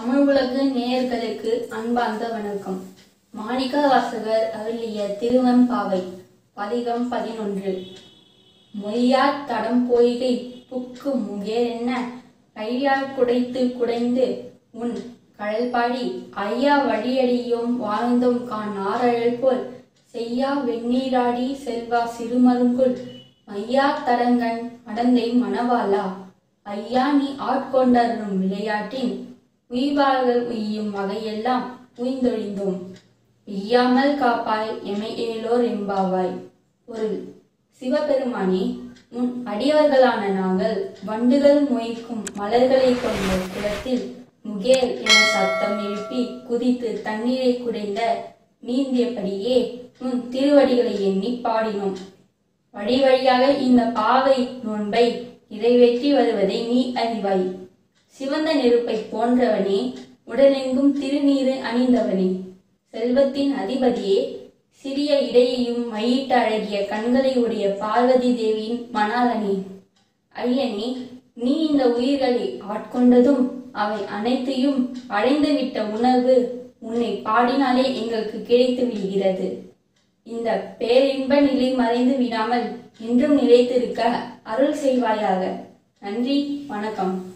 தமிழ் உலகு நேயர்களுக்கு அன்பார்ந்த வணக்கம் மாணிக்க வாசகர் அருளிய திருவெம்பாவை பதிகம் பதினொன்று மொய்யார் தடம் பொய்கை புக்கு முகேரென்ன கையால் குடைத்து குடைந்து உன் கழல்பாடி ஐயா வழியடியோம் வாழ்ந்தோம் கான் ஆரழல் போல் செய்யா வெந்நீராடி செல்வா சிறுமருங்குல் மையா தரங்கன் அடந்தை மணவாளா ஐயா நீ ஆட்கொண்டரும் விளையாட்டின் உய்வார்கள் உய்யும் வகையெல்லாம் உய்ந்தொழிந்தோம் இய்யாமல் காப்பாய் எமை ஏலோர் எம்பாவாய் பொருள் சிவபெருமானே உன் அடியவர்களான நாங்கள் வண்டுகள் மொய்க்கும் மலர்களை கொண்ட குளத்தில் முகேல் என சத்தம் எழுப்பி குதித்து தண்ணீரை குடைந்த நீந்தியபடியே உன் திருவடிகளை எண்ணி பாடினோம் வழி வழியாக இந்த பாவை நோன்பை நிறைவேற்றி வருவதை நீ அறிவாய் சிவந்த நெருப்பை போன்றவனே உடலெங்கும் திருநீறு அணிந்தவனே செல்வத்தின் அதிபதியே சிறிய இடையையும் மையிட்ட அழகிய கண்களை உடைய பார்வதி தேவியின் மணாலனே ஐயனே நீ இந்த உயிர்களை ஆட்கொண்டதும் அவை அனைத்தையும் அடைந்துவிட்ட உணர்வு உன்னை பாடினாலே எங்களுக்கு கிடைத்து விடுகிறது இந்த பேரின்ப நிலை மறைந்து விடாமல் என்றும் நிலைத்திருக்க அருள் செய்வாயாக நன்றி வணக்கம்